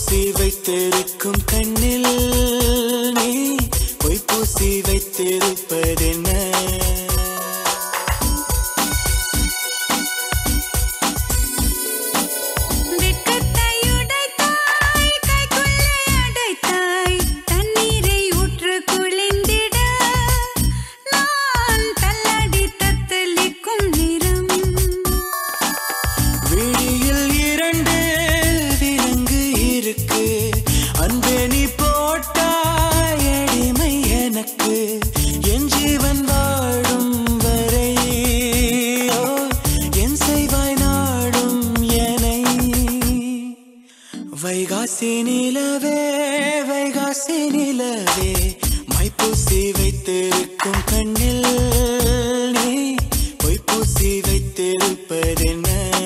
பூசி வைத்திருக்கும் கண்ணில் நீ பொய் பூசி வைத்திருப்பதென்ன வெட்கத்தை உடைத்தாய், கைக்குள்ளே அடைத்தாய், தண்ணீரை ஊற்று குளிந்திட, நான் தள்ளாடி தத்தளிக்கும் நிறம். விழியில் இரண்டு விலங்கு இருக்கு அன்பே நீ போட்டாய் அடிமை எனக்கு என் ஜீவன் வாழும் வரை ஓ, என் செய்வாய் நாடும் எனை வைகாசி நிலவே வைகாசி நிலவே மைப்பூசி வைத்திருக்கும் கண்ணில் நீ பொய்ப்பூசி வைத்திருப்பதென்ன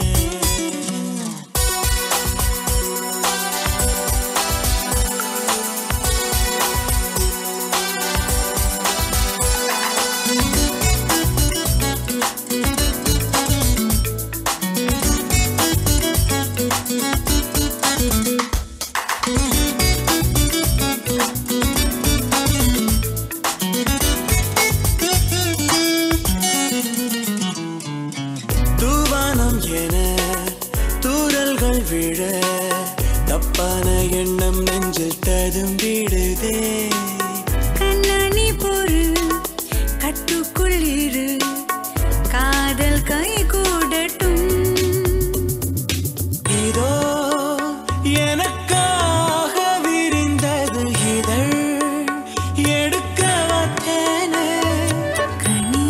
தூவானம் என தூரல்கள் விழ தப்பான எண்ணம் நெஞ்சில் ததும்பிடுதே கண்ணாணி பொறு, கட்டுக்குள் இரு, காதல் கை கூடட்டும் இதோ எனக்காக விரிந்தது இதழ் எடுக்க வந்தேனே கனி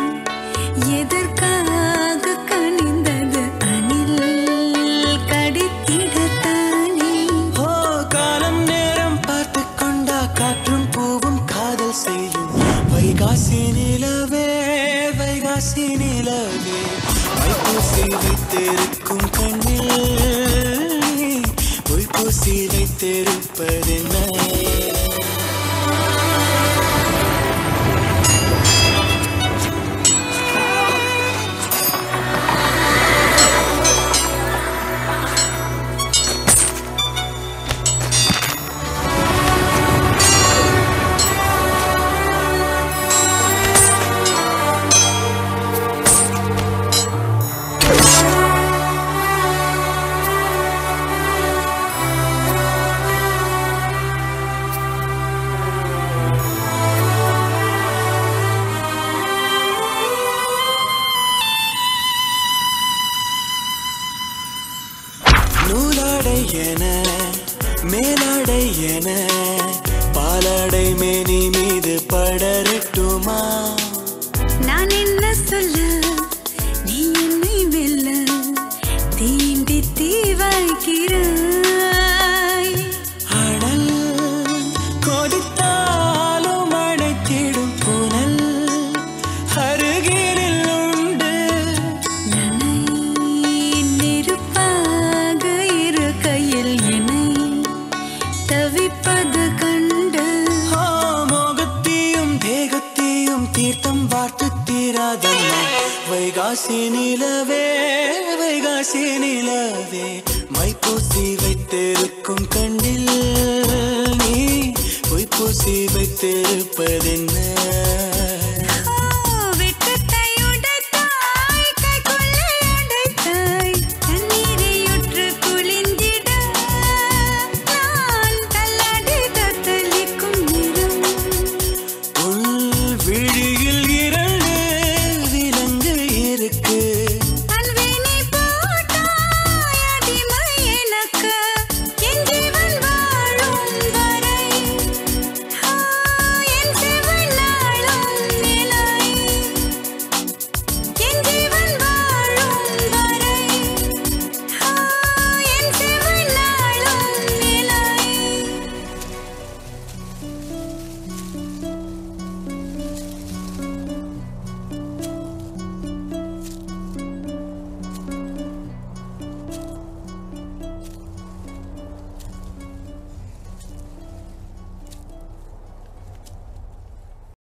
எதற்காக கனிந்தது அணில் கடித்திடத்தானே ஓ காலம் நேரம் பார்த்து கொண்டா காற்றும் பூவும் காதல் செய்யும் வைகாசி நிலவே வைகாசி நிலவே வைப்பூசி வைத்திருக்கும் கண்ணில் பொய்ப்பூசி வைத்திருப்பதென்ன நூலாடை என மேலாடை என பாலாடை மேனி மீது படரட்டுமா நான் என்ன சொல்ல நீ என்னை வெல்ல தீண்டி தீவாய்க்கிறாய் அடல் கொதித்தாலும் அடைத்திடும் புனல் அருகினில் உண்டு நனை நெருப்பாக இருக்கையில் என்னை தவிப்பது கண்டு ஆ, மோகத்தையும் தேகத்தையும் தீர்த்தம் வார்த்து தீராதம்மா வைகாசி நிலவே வைகாசி நிலவே மைப்பூசி வைத்திருக்கும் கண்ணில் நீ பொய்ப்பூசி வைத்திருப்பதென்ன